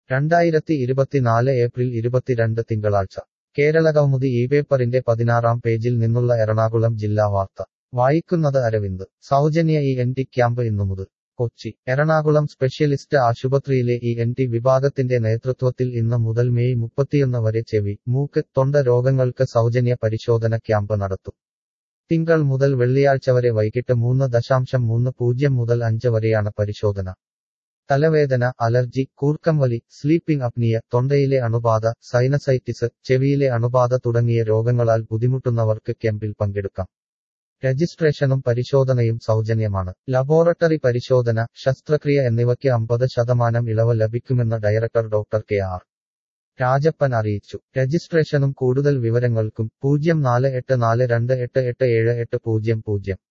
രണ്ടായിരത്തി ഇരുപത്തിനാല് ഏപ്രിൽ ഇരുപത്തിരണ്ട് തിങ്കളാഴ്ച കേരളകൗമുദി ഈ പേപ്പറിന്റെ പതിനാറാം പേജിൽ നിന്നുള്ള എറണാകുളം ജില്ലാ വാർത്ത വായിക്കുന്നത് അരവിന്ദ് സൗജന്യ ഇ എൻ ടി ക്യാമ്പ് ഇന്നു മുതൽ കൊച്ചി എറണാകുളം സ്പെഷ്യലിസ്റ്റ് ആശുപത്രിയിലെ ഇ എൻ ടി വിഭാഗത്തിന്റെ നേതൃത്വത്തിൽ ഇന്ന് മുതൽ മെയ് മുപ്പത്തിയൊന്ന് വരെ ചെവി മൂക്ക് തൊണ്ട രോഗങ്ങൾക്ക് സൗജന്യ പരിശോധന ക്യാമ്പ് നടത്തും തിങ്കൾ മുതൽ വെള്ളിയാഴ്ച വരെ വൈകിട്ട് മൂന്ന് ദശാംശം മൂന്ന് പൂജ്യം മുതൽ അഞ്ച് വരെയാണ് പരിശോധന തലവേദന അലർജി കൂർക്കംവലി സ്ലീപ്പിംഗ് അപ്നിയ തൊണ്ടയിലെ അണുബാധ സൈനസൈറ്റിസ് ചെവിയിലെ അണുബാധ തുടങ്ങിയ രോഗങ്ങളാൽ ബുദ്ധിമുട്ടുന്നവർക്ക് ക്യാമ്പിൽ പങ്കെടുക്കാം രജിസ്ട്രേഷനും പരിശോധനയും സൗജന്യമാണ് ലബോറട്ടറി പരിശോധന ശസ്ത്രക്രിയ എന്നിവയ്ക്ക് അമ്പത് ശതമാനം ഇളവ് ലഭിക്കുമെന്ന് director doctor K R Rajappan അറിയിച്ചു രജിസ്ട്രേഷനും കൂടുതൽ വിവരങ്ങൾക്കും പൂജ്യം നാല് എട്ട് നാല് രണ്ട് എട്ട് എട്ട് ഏഴ് എട്ട് പൂജ്യം പൂജ്യം